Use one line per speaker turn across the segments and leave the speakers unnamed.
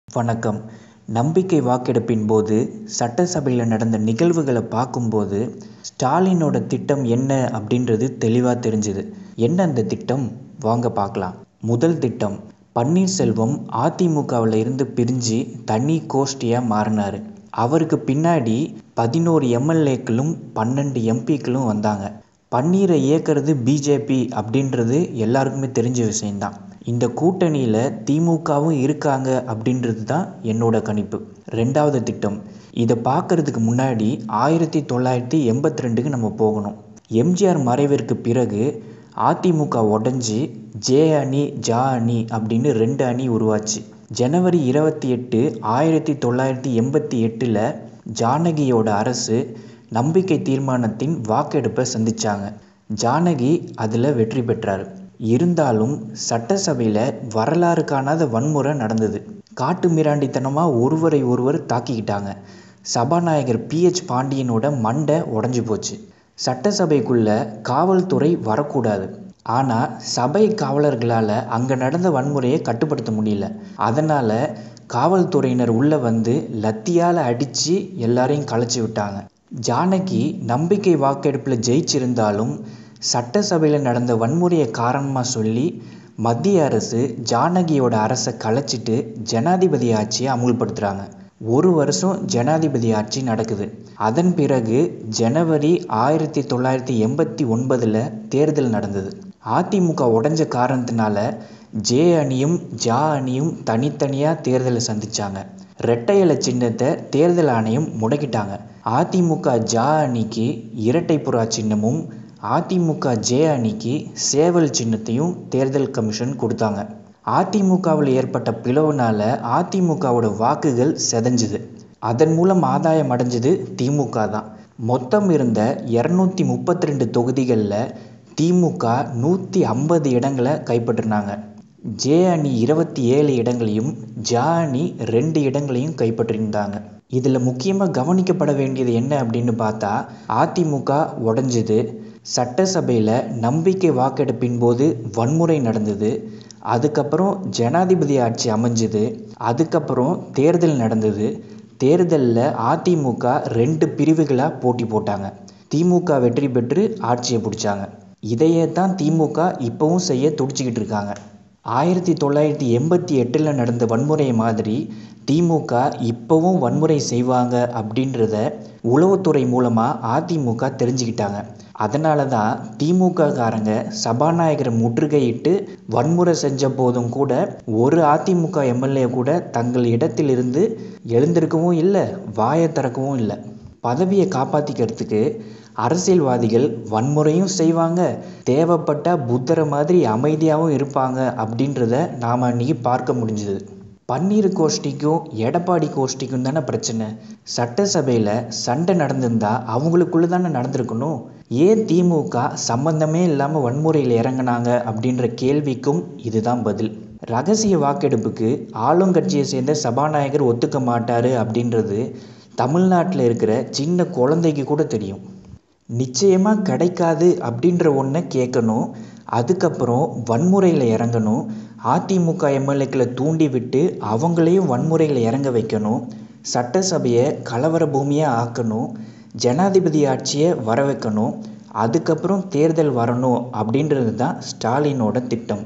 வணக்கம் நம்பிக்கை வாக்கெடுப்பின் போது சட்டசபையில் நடந்த நிகழ்வுகளை பார்க்கும்போது ஸ்டாலினோட திட்டம் என்ன அப்படின்றது தெளிவாக தெரிஞ்சுது என்ன அந்த திட்டம் வாங்க பார்க்கலாம் முதல் திட்டம் பன்னீர்செல்வம் அதிமுகவில் இருந்து பிரிஞ்சு தனி கோஷ்டியாக மாறினார் அவருக்கு பின்னாடி பதினோரு எம்எல்ஏக்களும் பன்னெண்டு எம்பிக்களும் வந்தாங்க பன்னீரை இயக்கிறது பிஜேபி அப்படின்றது எல்லாருக்குமே தெரிஞ்ச விஷயந்தான் இந்த கூட்டணியில் திமுகவும் இருக்காங்க அப்படின்றது தான் என்னோட கணிப்பு ரெண்டாவது திட்டம் இதை பார்க்கறதுக்கு முன்னாடி ஆயிரத்தி தொள்ளாயிரத்தி எண்பத்தி ரெண்டுக்கு நம்ம போகணும் எம்ஜிஆர் மறைவிற்கு பிறகு அதிமுக உடஞ்சி ஜே அணி ஜா அணி அப்படின்னு ரெண்டு அணி உருவாச்சு ஜனவரி இருபத்தி எட்டு ஆயிரத்தி தொள்ளாயிரத்தி எண்பத்தி எட்டில் ஜானகியோட அரசு நம்பிக்கை தீர்மானத்தின் வாக்கெடுப்பை சந்திச்சாங்க ஜானகி அதில் வெற்றி பெற்றார் இருந்தாலும் சட்டசபையில் வரலாறு காணாத வன்முறை நடந்தது காட்டு மிராண்டித்தனமாக ஒருவரை ஒருவர் தாக்கிக்கிட்டாங்க சபாநாயகர் பிஹெச் பாண்டியனோட மண்டை உடஞ்சி போச்சு சட்டசபைக்குள்ள காவல்துறை வரக்கூடாது ஆனால் சபை காவலர்களால் அங்கே நடந்த வன்முறையை கட்டுப்படுத்த முடியல அதனால் காவல்துறையினர் உள்ளே வந்து லத்தியால் அடித்து எல்லாரையும் கலைச்சி விட்டாங்க ஜானகி நம்பிக்கை வாக்கெடுப்பில் ஜெயிச்சிருந்தாலும் சட்டசபையில் நடந்த வன்முறையை காரணமாக சொல்லி மத்திய அரசு ஜானகியோட அரசை கலைச்சிட்டு ஜனாதிபதி ஆட்சியை அமுல்படுத்துகிறாங்க ஒரு வருஷம் ஜனாதிபதி ஆட்சி நடக்குது அதன் பிறகு ஜனவரி ஆயிரத்தி தொள்ளாயிரத்தி எண்பத்தி ஒன்பதில் தேர்தல் நடந்தது அதிமுக உடஞ்ச காரணத்தினால ஜே அணியும் ஜா அணியும் தனித்தனியாக தேர்தலை சந்திச்சாங்க ரெட்டை இலை சின்னத்தை தேர்தல் ஆணையம் முடக்கிட்டாங்க அதிமுக ஜா அணிக்கு இரட்டை புறா சின்னமும் அதிமுக ஜே அணிக்கு சேவல் சின்னத்தையும் தேர்தல் கமிஷன் கொடுத்தாங்க அதிமுகவில் ஏற்பட்ட பிளவுனால அதிமுகவோட வாக்குகள் செதஞ்சுது அதன் மூலம் ஆதாயம் அடைஞ்சது திமுக தான் மொத்தம் இருந்த இரநூத்தி முப்பத்தி ரெண்டு தொகுதிகளில் திமுக நூற்றி ஐம்பது இடங்களை கைப்பற்றினாங்க ஜே அணி இருபத்தி ஏழு இடங்களையும் ஜா அணி ரெண்டு இடங்களையும் கைப்பற்றியிருந்தாங்க இதில் முக்கியமாக கவனிக்கப்பட வேண்டியது என்ன அப்படின்னு பார்த்தா அதிமுக உடஞ்சுது சட்டசபையில் நம்பிக்கை வாக்கெடுப்பின் போது வன்முறை நடந்தது அதுக்கப்புறம் ஜனாதிபதி ஆட்சி அமைஞ்சுது அதுக்கப்புறம் தேர்தல் நடந்தது தேர்தலில் அதிமுக ரெண்டு பிரிவுகளாக போட்டி போட்டாங்க திமுக வெற்றி பெற்று ஆட்சியை பிடிச்சாங்க இதையே தான் திமுக இப்போவும் செய்ய துடிச்சிக்கிட்டு இருக்காங்க ஆயிரத்தி தொள்ளாயிரத்தி எண்பத்தி எட்டில் நடந்த வன்முறை மாதிரி திமுக இப்போவும் வன்முறை செய்வாங்க அப்படின்றத உளவுத்துறை மூலமாக அதிமுக தெரிஞ்சுக்கிட்டாங்க அதனால தான் திமுக காரங்க சபாநாயகரை முற்றுகையிட்டு வன்முறை செஞ்ச போதும் கூட ஒரு அதிமுக எம்எல்ஏ கூட தங்கள் இடத்திலிருந்து எழுந்திருக்கவும் இல்லை வாயை திறக்கவும் இல்லை பதவியை காப்பாற்றிக்கிறதுக்கு அரசியல்வாதிகள் வன்முறையும் செய்வாங்க தேவைப்பட்டால் புத்தரை மாதிரி அமைதியாகவும் இருப்பாங்க அப்படின்றத நாம் அன்றைக்கி பார்க்க முடிஞ்சுது பன்னீர் கோஷ்டிக்கும் எடப்பாடி கோஷ்டிக்கும் தானே பிரச்சனை சட்டசபையில் சண்டை நடந்திருந்தா அவங்களுக்குள்ள தானே நடந்திருக்கணும் ஏன் திமுக சம்பந்தமே இல்லாமல் வன்முறையில் இறங்கினாங்க அப்படின்ற கேள்விக்கும் இதுதான் பதில் ரகசிய வாக்கெடுப்புக்கு ஆளுங்கட்சியை சேர்ந்த சபாநாயகர் ஒத்துக்க மாட்டார் அப்படின்றது தமிழ்நாட்டில் இருக்கிற சின்ன குழந்தைக்கு கூட தெரியும் நிச்சயமாக கிடைக்காது அப்படின்ற ஒன்றை கேட்கணும் அதுக்கப்புறம் வன்முறையில் இறங்கணும் அதிமுக எம்எல்ஏக்களை தூண்டி விட்டு அவங்களையும் வன்முறையில் இறங்க வைக்கணும் சட்டசபையை கலவர பூமியாக ஆக்கணும் ஜனாதிபதி ஆட்சியை வர வைக்கணும் அதுக்கப்புறம் தேர்தல் வரணும் அப்படின்றது தான் ஸ்டாலினோட திட்டம்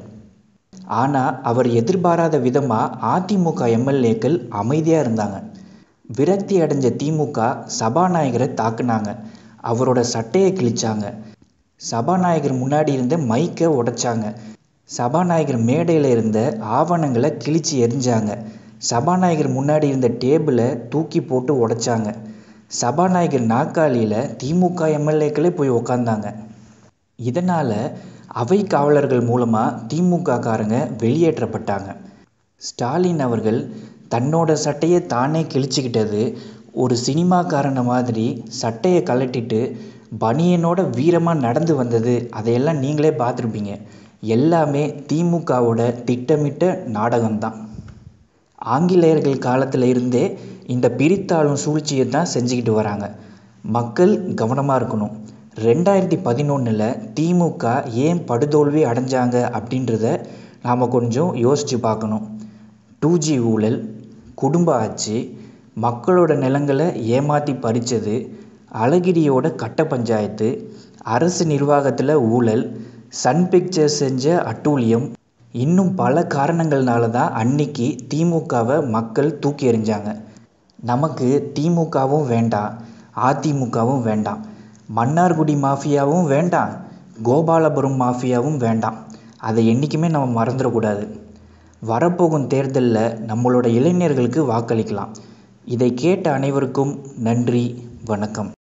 ஆனால் அவர் எதிர்பாராத விதமாக அதிமுக எம்எல்ஏக்கள் அமைதியாக இருந்தாங்க விரக்தி அடைஞ்ச திமுக சபாநாயகரை தாக்குனாங்க அவரோட சட்டையை கிழிச்சாங்க சபாநாயகர் முன்னாடி இருந்த மைக்கை உடைச்சாங்க சபாநாயகர் மேடையில் இருந்த ஆவணங்களை கிழிச்சு எரிஞ்சாங்க சபாநாயகர் முன்னாடி இருந்த டேபிளை தூக்கி போட்டு உடைச்சாங்க சபாநாயகர் நாற்காலியில் திமுக எம்எல்ஏக்களே போய் உக்காந்தாங்க இதனால் அவை காவலர்கள் மூலமாக திமுக காரங்க வெளியேற்றப்பட்டாங்க ஸ்டாலின் அவர்கள் தன்னோட சட்டையை தானே கிழிச்சுக்கிட்டது ஒரு சினிமாக்காரனை மாதிரி சட்டையை கழட்டிட்டு பனியனோட வீரமாக நடந்து வந்தது அதையெல்லாம் நீங்களே பார்த்துருப்பீங்க எல்லாமே திமுகவோட திட்டமிட்ட நாடகம்தான் ஆங்கிலேயர்கள் காலத்தில் இருந்தே இந்த பிரித்தாளும் சூழ்ச்சியை தான் செஞ்சுக்கிட்டு வராங்க மக்கள் கவனமாக இருக்கணும் ரெண்டாயிரத்தி பதினொன்றில் திமுக ஏன் படுதோல்வி அடைஞ்சாங்க அப்படின்றத நாம் கொஞ்சம் யோசித்து பார்க்கணும் டூ ஜி ஊழல் குடும்ப ஆட்சி மக்களோட நிலங்களை ஏமாற்றி பறித்தது அழகிரியோட கட்ட பஞ்சாயத்து அரசு நிர்வாகத்தில் ஊழல் சன் பிக்சர்ஸ் செஞ்ச அட்டூழியம் இன்னும் பல காரணங்கள்னால தான் அன்னைக்கு திமுகவை மக்கள் தூக்கி எறிஞ்சாங்க நமக்கு திமுகவும் வேண்டாம் அதிமுகவும் வேண்டாம் மன்னார்குடி மாஃபியாவும் வேண்டாம் கோபாலபுரம் மாஃபியாவும் வேண்டாம் அதை என்றைக்குமே நம்ம மறந்துடக்கூடாது வரப்போகும் தேர்தலில் நம்மளோட இளைஞர்களுக்கு வாக்களிக்கலாம் இதை கேட்ட அனைவருக்கும் நன்றி வணக்கம்